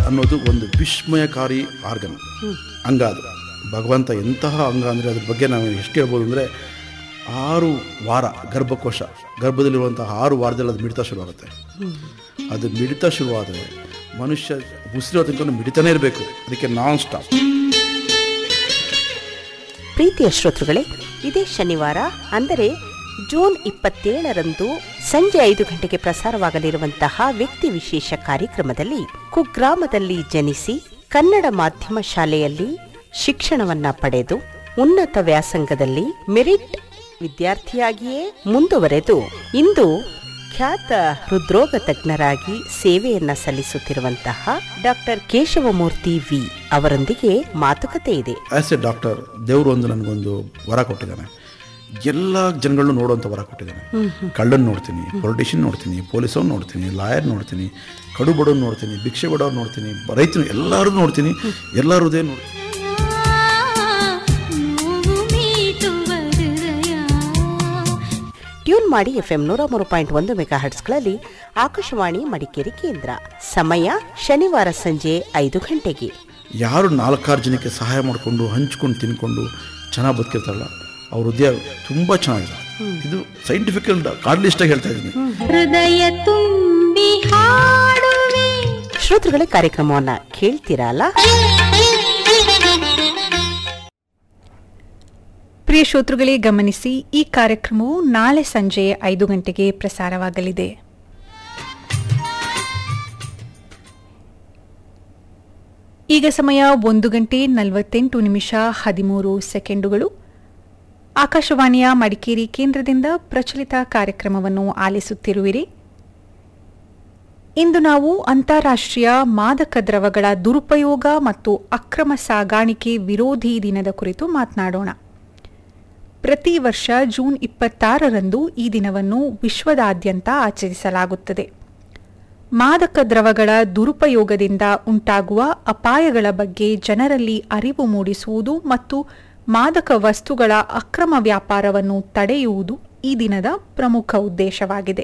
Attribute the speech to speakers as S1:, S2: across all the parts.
S1: ಅನ್ನೋದು ಒಂದು ವಿಸ್ಮಯಕಾರಿ ಆರ್ಗನ್ ಅಂಗ ಅದು ಭಗವಂತ ಎಂತಹ ಅಂಗ ಅಂದರೆ ಅದ್ರ ಬಗ್ಗೆ ನಾವು ಎಷ್ಟು ಹೇಳ್ಬೋದು ಅಂದರೆ ಆರು ವಾರ ಗರ್ಭಕೋಶ ಗರ್ಭದಲ್ಲಿರುವಂತಹ ಆರು ವಾರದಲ್ಲಿ ಅದು ಮಿಡಿತ ಶುರುವಾಗುತ್ತೆ ಅದು ಮಿಡಿತ ಶುರುವಾದರೆ ಮನುಷ್ಯ ಉಸಿರೋ ತನಕ ಮಿಡಿತಾನೇ ಇರಬೇಕು ಅದಕ್ಕೆ ನಾನ್ ಸ್ಟಾಪ್
S2: ಪ್ರೀತಿಯ ಶ್ರೋತೃಗಳೇ ಇದೇ ಶನಿವಾರ ಅಂದರೆ ಜೂನ್ ಇಪ್ಪತ್ತೇಳರಂದು ಸಂಜೆ ಐದು ಗಂಟೆಗೆ ಪ್ರಸಾರವಾಗಲಿರುವಂತಹ ವ್ಯಕ್ತಿ ವಿಶೇಷ ಕಾರ್ಯಕ್ರಮದಲ್ಲಿ ಕುಗ್ರಾಮದಲ್ಲಿ ಜನಿಸಿ ಕನ್ನಡ ಮಾಧ್ಯಮ ಶಾಲೆಯಲ್ಲಿ ಶಿಕ್ಷಣವನ್ನ ಪಡೆದು ಉನ್ನತ ವ್ಯಾಸಂಗದಲ್ಲಿ ಮೆರಿಟ್ ವಿದ್ಯಾರ್ಥಿಯಾಗಿಯೇ ಮುಂದುವರೆದು ಇಂದು ಖ್ಯಾತ ಹೃದ್ರೋಗ ತಜ್ಞರಾಗಿ ಸೇವೆಯನ್ನ ಸಲ್ಲಿಸುತ್ತಿರುವಂತಹ ಡಾಕ್ಟರ್ ಕೇಶವಮೂರ್ತಿ ವಿ ಅವರೊಂದಿಗೆ ಮಾತುಕತೆ ಇದೆ
S1: ಆ್ಯಸ್ ಎ ಡಾಕ್ಟರ್ ದೇವರು ಒಂದು ನನಗೊಂದು ವರ ಕೊಟ್ಟಿದ್ದಾನೆ ಎಲ್ಲ ಜನಗಳನ್ನೂ ನೋಡುವಂಥ ವರ ಕೊಟ್ಟಿದ್ದಾನೆ ಕಳ್ಳನ್ ನೋಡ್ತೀನಿ ಪೊಲಿಟಿಷಿಯನ್ ನೋಡ್ತೀನಿ ಪೊಲೀಸವ್ನು ನೋಡ್ತೀನಿ ಲಾಯರ್ ನೋಡ್ತೀನಿ ಕಡು ಬಡವ್ನು ನೋಡ್ತೀನಿ ಭಿಕ್ಷೆ ಬಡವ್ರು ನೋಡ್ತೀನಿ ರೈತನು ಎಲ್ಲರೂ ನೋಡ್ತೀನಿ ಎಲ್ಲರದೇ ನೋಡ್ತೀನಿ
S3: ನೋವು ಮೀಟುವ ಹೃದಯ
S2: ಟ್ಯೂನ್ ಮಾಡಿ ಎಫ್ಎಂ ನೂರ ಮೂರು ಪಾಯಿಂಟ್ ಒಂದು ಮೆಗಾ ಹರ್ಟ್ಸ್ಗಳಲ್ಲಿ ಆಕಾಶವಾಣಿ ಮಡಿಕೇರಿ ಕೇಂದ್ರ ಸಮಯ ಶನಿವಾರ ಸಂಜೆ ಐದು ಗಂಟೆಗೆ
S1: ಯಾರು ನಾಲ್ಕಾರು ಜನಕ್ಕೆ ಸಹಾಯ ಮಾಡಿಕೊಂಡು ಹಂಚ್ಕೊಂಡು ತಿನ್ಕೊಂಡು ಚೆನ್ನಾಗಿ ಬದುಕಿರ್ತಾರಲ್ಲ ಅವ್ರ ಹೃದಯ ತುಂಬ ಚೆನ್ನಾಗಿದೆ ಇದು ಸೈಂಟಿಫಿಕಲ್ ಕಾರ್ಡ್ಲಿಸ್ಟಾಗಿ ಹೇಳ್ತಾ ಇದ್ದೀನಿ
S3: ಹೃದಯ ತುಂಬಿ ಹಾಡುವೆ
S2: ಶ್ರೋತೃಗಳೇ ಕಾರ್ಯಕ್ರಮವನ್ನ ಕೇಳ್ತೀರಲ್ಲ
S4: ಪ್ರಿಯ ಶ್ರೋತೃಗಳೇ ಗಮನಿಸಿ ಈ ಕಾರ್ಯಕ್ರಮವು ನಾಳೆ ಸಂಜೆ ಐದು ಗಂಟೆಗೆ ಪ್ರಸಾರವಾಗಲಿದೆ ಈಗ ಸಮಯ ಒಂದು ಗಂಟೆ ನಲವತ್ತೆಂಟು ನಿಮಿಷ ಹದಿಮೂರು ಸೆಕೆಂಡುಗಳು ಆಕಾಶವಾಣಿಯ ಮಡಿಕೇರಿ ಕೇಂದ್ರದಿಂದ ಪ್ರಚಲಿತ ಕಾರ್ಯಕ್ರಮವನ್ನು ಆಲಿಸುತ್ತಿರುವಿರಿ ಇಂದು ನಾವು ಅಂತಾರಾಷ್ಟ್ರೀಯ ಮಾದಕ ದ್ರವಗಳ ದುರುಪಯೋಗ ಮತ್ತು ಅಕ್ರಮ ಸಾಗಾಣಿಕೆ ವಿರೋಧಿ ದಿನದ ಕುರಿತು ಮಾತನಾಡೋಣ ಪ್ರತಿ ವರ್ಷ ಜೂನ್ ಇಪ್ಪತ್ತಾರರಂದು ಈ ದಿನವನ್ನು ವಿಶ್ವದಾದ್ಯಂತ ಆಚರಿಸಲಾಗುತ್ತದೆ ಮಾದಕ ದ್ರವಗಳ ದುರುಪಯೋಗದಿಂದ ಉಂಟಾಗುವ ಅಪಾಯಗಳ ಬಗ್ಗೆ ಜನರಲ್ಲಿ ಅರಿವು ಮೂಡಿಸುವುದು ಮತ್ತು ಮಾದಕ ವಸ್ತುಗಳ ಅಕ್ರಮ ವ್ಯಾಪಾರವನ್ನು ತಡೆಯುವುದು ಈ ದಿನದ ಪ್ರಮುಖ ಉದ್ದೇಶವಾಗಿದೆ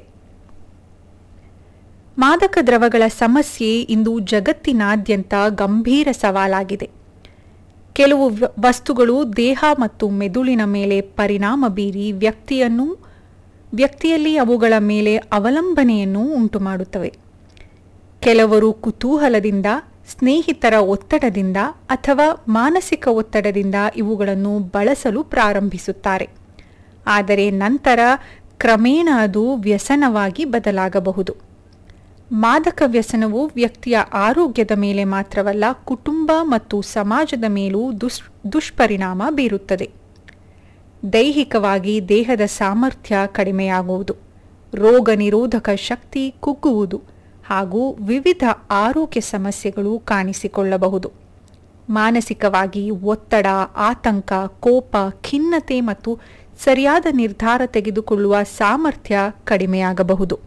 S4: ಮಾದಕ ದ್ರವಗಳ ಸಮಸ್ಯೆ ಇಂದು ಜಗತ್ತಿನಾದ್ಯಂತ ಗಂಭೀರ ಸವಾಲಾಗಿದೆ ಕೆಲವು ವ- ವಸ್ತುಗಳು ದೇಹ ಮತ್ತು ಮೆದುಳಿನ ಮೇಲೆ ಪರಿಣಾಮ ಬೀರಿ ವ್ಯಕ್ತಿಯನ್ನು ವ್ಯಕ್ತಿಯಲ್ಲಿ ಅವುಗಳ ಮೇಲೆ ಅವಲಂಬನೆಯನ್ನು ಉಂಟುಮಾಡುತ್ತವೆ ಕೆಲವರು ಕುತೂಹಲದಿಂದ ಸ್ನೇಹಿತರ ಒತ್ತಡದಿಂದ ಅಥವಾ ಮಾನಸಿಕ ಒತ್ತಡದಿಂದ ಇವುಗಳನ್ನು ಬಳಸಲು ಪ್ರಾರಂಭಿಸುತ್ತಾರೆ ಆದರೆ ನಂತರ ಕ್ರಮೇಣ ಅದು ವ್ಯಸನವಾಗಿ ಬದಲಾಗಬಹುದು ಮಾದಕ ವ್ಯಸನವು ವ್ಯಕ್ತಿಯ ಆರೋಗ್ಯದ ಮೇಲೆ ಮಾತ್ರವಲ್ಲ ಕುಟುಂಬ ಮತ್ತು ಸಮಾಜದ ಮೇಲೂ ದುಷ್ ದುಷ್ಪರಿಣಾಮ ಬೀರುತ್ತದೆ ದೈಹಿಕವಾಗಿ ದೇಹದ ಸಾಮರ್ಥ್ಯ ಕಡಿಮೆಯಾಗುವುದು ರೋಗ ನಿರೋಧಕ ಶಕ್ತಿ ಕುಗ್ಗುವುದು ಹಾಗೂ ವಿವಿಧ ಆರೋಗ್ಯ ಸಮಸ್ಯೆಗಳು ಕಾಣಿಸಿಕೊಳ್ಳಬಹುದು ಮಾನಸಿಕವಾಗಿ ಒತ್ತಡ ಆತಂಕ ಕೋಪ ಖಿನ್ನತೆ ಮತ್ತು ಸರಿಯಾದ ನಿರ್ಧಾರ ತೆಗೆದುಕೊಳ್ಳುವ ಸಾಮರ್ಥ್ಯ ಕಡಿಮೆಯಾಗಬಹುದು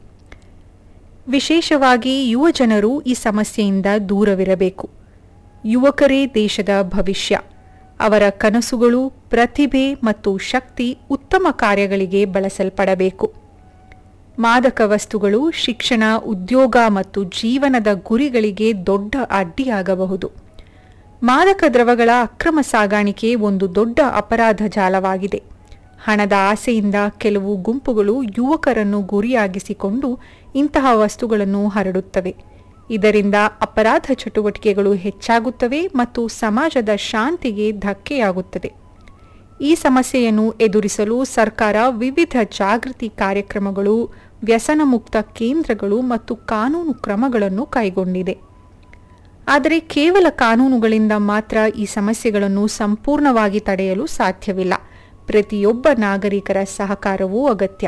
S4: ವಿಶೇಷವಾಗಿ ಯುವಜನರು ಈ ಸಮಸ್ಯೆಯಿಂದ ದೂರವಿರಬೇಕು ಯುವಕರೇ ದೇಶದ ಭವಿಷ್ಯ ಅವರ ಕನಸುಗಳು ಪ್ರತಿಭೆ ಮತ್ತು ಶಕ್ತಿ ಉತ್ತಮ ಕಾರ್ಯಗಳಿಗೆ ಬಳಸಲ್ಪಡಬೇಕು ಮಾದಕ ವಸ್ತುಗಳು ಶಿಕ್ಷಣ ಉದ್ಯೋಗ ಮತ್ತು ಜೀವನದ ಗುರಿಗಳಿಗೆ ದೊಡ್ಡ ಅಡ್ಡಿಯಾಗಬಹುದು ಮಾದಕ ದ್ರವಗಳ ಅಕ್ರಮ ಸಾಗಾಣಿಕೆ ಒಂದು ದೊಡ್ಡ ಅಪರಾಧ ಜಾಲವಾಗಿದೆ ಹಣದ ಆಸೆಯಿಂದ ಕೆಲವು ಗುಂಪುಗಳು ಯುವಕರನ್ನು ಗುರಿಯಾಗಿಸಿಕೊಂಡು ಇಂತಹ ವಸ್ತುಗಳನ್ನು ಹರಡುತ್ತವೆ ಇದರಿಂದ ಅಪರಾಧ ಚಟುವಟಿಕೆಗಳು ಹೆಚ್ಚಾಗುತ್ತವೆ ಮತ್ತು ಸಮಾಜದ ಶಾಂತಿಗೆ ಧಕ್ಕೆಯಾಗುತ್ತದೆ ಈ ಸಮಸ್ಯೆಯನ್ನು ಎದುರಿಸಲು ಸರ್ಕಾರ ವಿವಿಧ ಜಾಗೃತಿ ಕಾರ್ಯಕ್ರಮಗಳು ವ್ಯಸನ ಮುಕ್ತ ಕೇಂದ್ರಗಳು ಮತ್ತು ಕಾನೂನು ಕ್ರಮಗಳನ್ನು ಕೈಗೊಂಡಿದೆ ಆದರೆ ಕೇವಲ ಕಾನೂನುಗಳಿಂದ ಮಾತ್ರ ಈ ಸಮಸ್ಯೆಗಳನ್ನು ಸಂಪೂರ್ಣವಾಗಿ ತಡೆಯಲು ಸಾಧ್ಯವಿಲ್ಲ ಪ್ರತಿಯೊಬ್ಬ ನಾಗರಿಕರ ಸಹಕಾರವೂ ಅಗತ್ಯ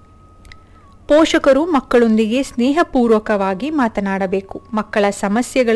S4: ಪೋಷಕರು ಮಕ್ಕಳೊಂದಿಗೆ ಸ್ನೇಹಪೂರ್ವಕವಾಗಿ ಮಾತನಾಡಬೇಕು ಮಕ್ಕಳ ಸಮಸ್ಯೆಗಳ